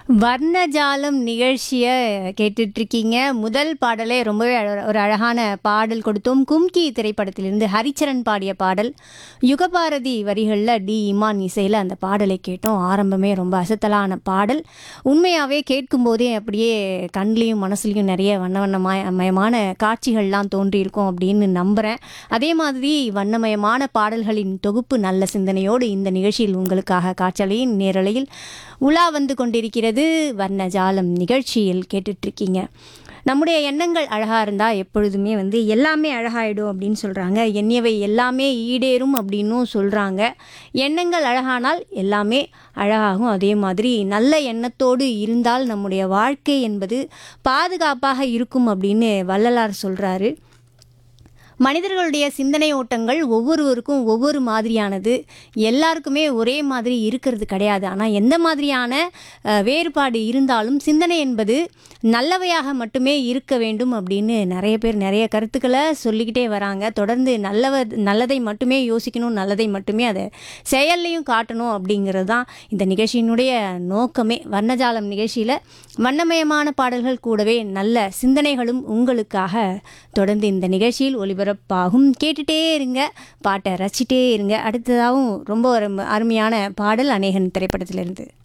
வர்ணஜாலம் நிகழ்ச்சியை கேட்டுட்ருக்கீங்க முதல் பாடலே ரொம்பவே அழ- ஒரு அழகான பாடல் கொடுத்தோம் கும்கி திரைப்படத்திலிருந்து ஹரிச்சரன் பாடிய பாடல் யுகபாரதி வரிகளில் டி இமான் இசையில் அந்த பாடலை கேட்டோம் ஆரம்பமே ரொம்ப அசத்தலான பாடல் உண்மையாகவே கேட்கும்போதே அப்படியே கண்லேயும் மனசுலையும் நிறைய வண்ண வண்ணமய மயமான காட்சிகள்லாம் தோன்றியிருக்கும் அப்படின்னு நம்புகிறேன் அதே மாதிரி வண்ணமயமான பாடல்களின் தொகுப்பு நல்ல சிந்தனையோடு இந்த நிகழ்ச்சியில் உங்களுக்காக காற்றலையின் நேரலையில் உலா வந்து கொண்டிருக்கிறது வர்ணஜாலம் நிகழ்ச்சியில் கேட்டுட்ருக்கீங்க நம்முடைய எண்ணங்கள் அழகாக இருந்தால் எப்பொழுதுமே வந்து எல்லாமே அழகாயிடும் அப்படின்னு சொல்கிறாங்க எண்ணியவை எல்லாமே ஈடேறும் அப்படின்னும் சொல்கிறாங்க எண்ணங்கள் அழகானால் எல்லாமே அழகாகும் அதே மாதிரி நல்ல எண்ணத்தோடு இருந்தால் நம்முடைய வாழ்க்கை என்பது பாதுகாப்பாக இருக்கும் அப்படின்னு வள்ளலார் சொல்கிறாரு மனிதர்களுடைய சிந்தனை ஓட்டங்கள் ஒவ்வொருவருக்கும் ஒவ்வொரு மாதிரியானது எல்லாருக்குமே ஒரே மாதிரி இருக்கிறது கிடையாது ஆனால் எந்த மாதிரியான அஹ், வேறுபாடு இருந்தாலும் சிந்தனை என்பது நல்லவையாக மட்டுமே இருக்க வேண்டும் அப்படின்னு நிறைய பேர் நிறைய கருத்துக்களை சொல்லிக்கிட்டே வராங்க தொடர்ந்து நல்லவ நல்லதை மட்டுமே யோசிக்கணும் நல்லதை மட்டுமே அதை செயல்லையும் காட்டணும் அப்படிங்கிறது தான் இந்த நிகழ்ச்சியினுடைய நோக்கமே வர்ணஜாலம் நிகழ்ச்சியில் வண்ணமயமான பாடல்கள் கூடவே நல்ல சிந்தனைகளும் உங்களுக்காக தொடர்ந்து இந்த நிகழ்ச்சியில் ஒளிபரப்பாகும் கேட்டுட்டே இருங்க பாட்டை ரசிச்சிட்டே இருங்க அடுத்ததாகவும் ரொம்ப ஒரு அருமையான பாடல் அநேகன் திரைப்படத்திலிருந்து